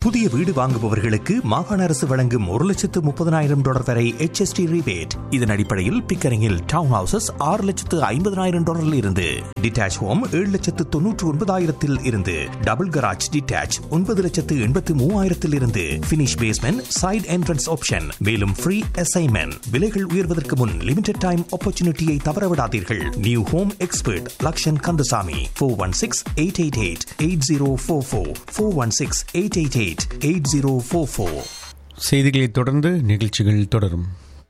புதிய வீடு வாங்குபவர்களுக்கு மாகாண அரசு வழங்கும் ஒரு லட்சத்து முப்பதனாயிரம் டாலர் வரை HST ரிபேட் இதன் அடிப்படையில் பிக்கரிங்கில் டவுன் ஹவுசஸ் ஆறு லட்சத்து ஐம்பதனாயிரம் டாலரில் இருந்து டிட்டாச் ஹோம் ஏழு லட்சத்து தொன்னூற்று ஒன்பதாயிரத்தில் இருந்து டபுள் கராஜ் டிட்டாச் ஒன்பது லட்சத்து எண்பத்து மூவாயிரத்தில் இருந்து finish basement side entrance option மேலும் ஃப்ரீ அசைன்மெண்ட் விலைகள் உயர்வதற்கு முன் லிமிடெட் டைம் ஆப்பர்ச்சுனிட்டியை தவறவிடாதீர்கள் new home expert Lakshan Kandasamy four one six eight eight eight eight zero four four four one six eight eight eight eight zero four four செய்திகளை தொடர்ந்து நிகழ்ச்சிகள் தொடரும்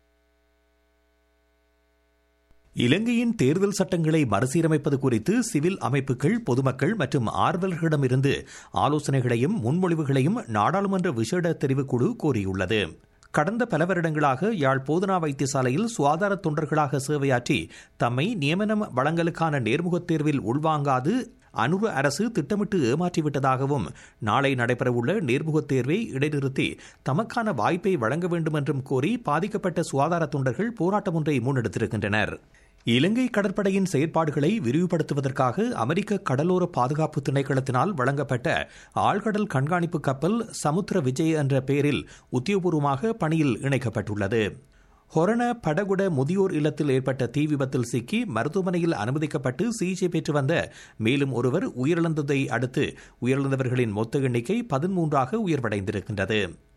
இலங்கையின் தேர்தல் சட்டங்களை மறுசீரமைப்பது குறித்து சிவில் அமைப்புகள் பொதுமக்கள் மற்றும் ஆர்வலர்களிடமிருந்து ஆலோசனைகளையும் முன்மொழிவுகளையும் நாடாளுமன்ற விசேட தெரிவுக்குழு கோரியுள்ளது கடந்த பல வருடங்களாக யாழ் போதனா வைத்தியசாலையில் சுகாதார தொண்டர்களாக சேவையாற்றி தம்மை நியமனம் வழங்கலுக்கான நேர்முகத் தேர்வில் உள்வாங்காது அனுர அரசு திட்டமிட்டு ஏமாற்றிவிட்டதாகவும் நாளை நடைபெறவுள்ள நேர்முகத் தேர்வை இடைநிறுத்தி தமக்கான வாய்ப்பை வழங்க வேண்டும் என்றும் கோரி பாதிக்கப்பட்ட சுகாதார தொண்டர்கள் போராட்டம் ஒன்றை முன்னெடுத்திருக்கின்றனர் இலங்கை கடற்படையின் செயற்பாடுகளை விரிவுபடுத்துவதற்காக அமெரிக்க கடலோர பாதுகாப்பு திணைக்களத்தினால் வழங்கப்பட்ட ஆழ்கடல் கண்காணிப்பு கப்பல் சமுத்திர விஜய் என்ற பெயரில் உத்தியோகபூர்வமாக பணியில் இணைக்கப்பட்டுள்ளது ஹொரண படகுட முதியோர் இல்லத்தில் ஏற்பட்ட தீ விபத்தில் சிக்கி மருத்துவமனையில் அனுமதிக்கப்பட்டு சிகிச்சை பெற்று வந்த மேலும் ஒருவர் உயிரிழந்ததை அடுத்து உயிரிழந்தவர்களின் மொத்த எண்ணிக்கை பதிமூன்றாக உயர்வடைந்திருக்கின்றது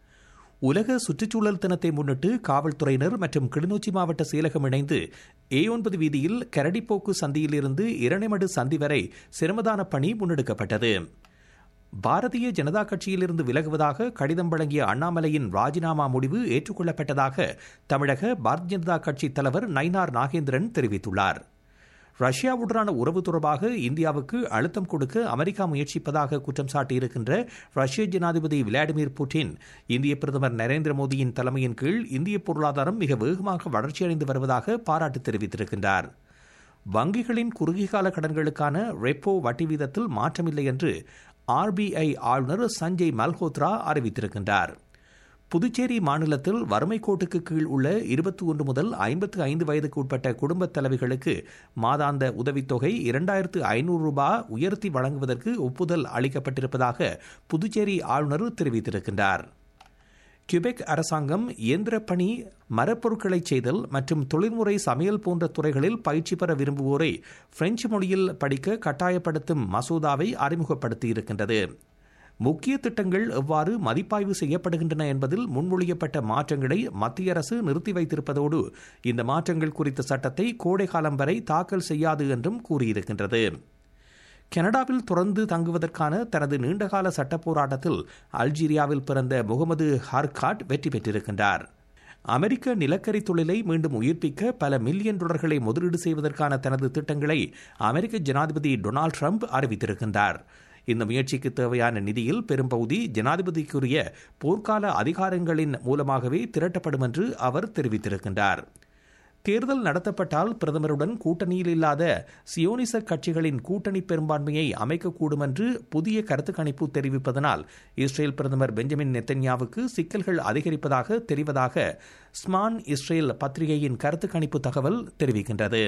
உலக சுற்றுச்சூழல் தினத்தை முன்னிட்டு காவல்துறையினர் மற்றும் கிளிநொச்சி மாவட்ட செயலகம் இணைந்து ஏ ஒன்பது வீதியில் கரடிப்போக்கு சந்தியிலிருந்து இரணைமடு சந்தி வரை சிரமதான பணி முன்னெடுக்கப்பட்டது பாரதிய ஜனதா கட்சியிலிருந்து விலகுவதாக கடிதம் வழங்கிய அண்ணாமலையின் ராஜினாமா முடிவு ஏற்றுக்கொள்ளப்பட்டதாக தமிழக பாரதிய ஜனதா கட்சி தலைவர் நயினார் நாகேந்திரன் தெரிவித்துள்ளார் ரஷ்யாவுடனான உறவு தொடர்பாக இந்தியாவுக்கு அழுத்தம் கொடுக்க அமெரிக்கா முயற்சிப்பதாக குற்றம் சாட்டியிருக்கின்ற ரஷ்ய ஜனாதிபதி விளாடிமிர் புட்டின் இந்திய பிரதமர் நரேந்திர மோடியின் தலைமையின் கீழ் இந்திய பொருளாதாரம் மிக வேகமாக வளர்ச்சியடைந்து வருவதாக பாராட்டு தெரிவித்திருக்கின்றார் வங்கிகளின் குறுகிய கால கடன்களுக்கான ரெப்போ வட்டி வீதத்தில் மாற்றமில்லை என்று ஆர்பிஐ ஆளுநர் சஞ்சய் மல்ஹோத்ரா அறிவித்திருக்கின்றார் புதுச்சேரி மாநிலத்தில் வறுமை கோட்டுக்கு கீழ் உள்ள இருபத்தி ஒன்று முதல் ஐம்பத்து ஐந்து வயதுக்கு உட்பட்ட குடும்பத் தலைவிகளுக்கு மாதாந்த உதவித்தொகை இரண்டாயிரத்து ஐநூறு ரூபாய் உயர்த்தி வழங்குவதற்கு ஒப்புதல் அளிக்கப்பட்டிருப்பதாக புதுச்சேரி ஆளுநர் தெரிவித்திருக்கின்றார் கியூபெக் அரசாங்கம் இயந்திர பணி மரப்பொருட்களை செய்தல் மற்றும் தொழில்முறை சமையல் போன்ற துறைகளில் பயிற்சி பெற விரும்புவோரை பிரெஞ்சு மொழியில் படிக்க கட்டாயப்படுத்தும் மசோதாவை அறிமுகப்படுத்தியிருக்கின்றது முக்கிய திட்டங்கள் எவ்வாறு மதிப்பாய்வு செய்யப்படுகின்றன என்பதில் முன்மொழியப்பட்ட மாற்றங்களை மத்திய அரசு நிறுத்தி வைத்திருப்பதோடு இந்த மாற்றங்கள் குறித்த சட்டத்தை கோடை காலம் வரை தாக்கல் செய்யாது என்றும் கூறியிருக்கின்றது கனடாவில் தொடர்ந்து தங்குவதற்கான தனது நீண்டகால சட்ட போராட்டத்தில் அல்ஜீரியாவில் பிறந்த முகமது ஹர்காட் வெற்றி பெற்றிருக்கின்றார் அமெரிக்க நிலக்கரி தொழிலை மீண்டும் உயிர்ப்பிக்க பல மில்லியன் டாலர்களை முதலீடு செய்வதற்கான தனது திட்டங்களை அமெரிக்க ஜனாதிபதி டொனால்டு ட்ரம்ப் அறிவித்திருக்கின்றார் இந்த முயற்சிக்கு தேவையான நிதியில் பெரும்பகுதி ஜனாதிபதிக்குரிய போர்க்கால அதிகாரங்களின் மூலமாகவே திரட்டப்படும் என்று அவர் தெரிவித்திருக்கின்றார் தேர்தல் நடத்தப்பட்டால் பிரதமருடன் கூட்டணியில் இல்லாத சியோனிச கட்சிகளின் கூட்டணி பெரும்பான்மையை அமைக்கக்கூடும் என்று புதிய கருத்து கணிப்பு தெரிவிப்பதனால் இஸ்ரேல் பிரதமர் பெஞ்சமின் நெத்தன்யாவுக்கு சிக்கல்கள் அதிகரிப்பதாக தெரிவதாக ஸ்மான் இஸ்ரேல் பத்திரிகையின் கருத்து கணிப்பு தகவல் தெரிவிக்கின்றது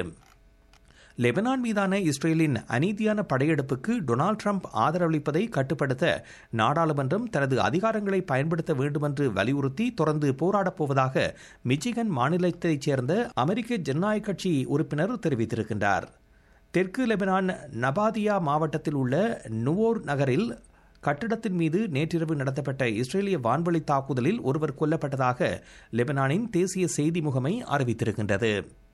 லெபனான் மீதான இஸ்ரேலின் அநீதியான படையெடுப்புக்கு டொனால்டு ட்ரம்ப் ஆதரவளிப்பதை கட்டுப்படுத்த நாடாளுமன்றம் தனது அதிகாரங்களை பயன்படுத்த வேண்டுமென்று வலியுறுத்தி தொடர்ந்து போராடப் போவதாக மிச்சிகன் மாநிலத்தைச் சேர்ந்த அமெரிக்க ஜனநாயக கட்சி உறுப்பினர் தெரிவித்திருக்கின்றார் தெற்கு லெபனான் நபாதியா மாவட்டத்தில் உள்ள நுவோர் நகரில் கட்டிடத்தின் மீது நேற்றிரவு நடத்தப்பட்ட இஸ்ரேலிய வான்வழி தாக்குதலில் ஒருவர் கொல்லப்பட்டதாக லெபனானின் தேசிய செய்தி முகமை அறிவித்திருக்கின்றது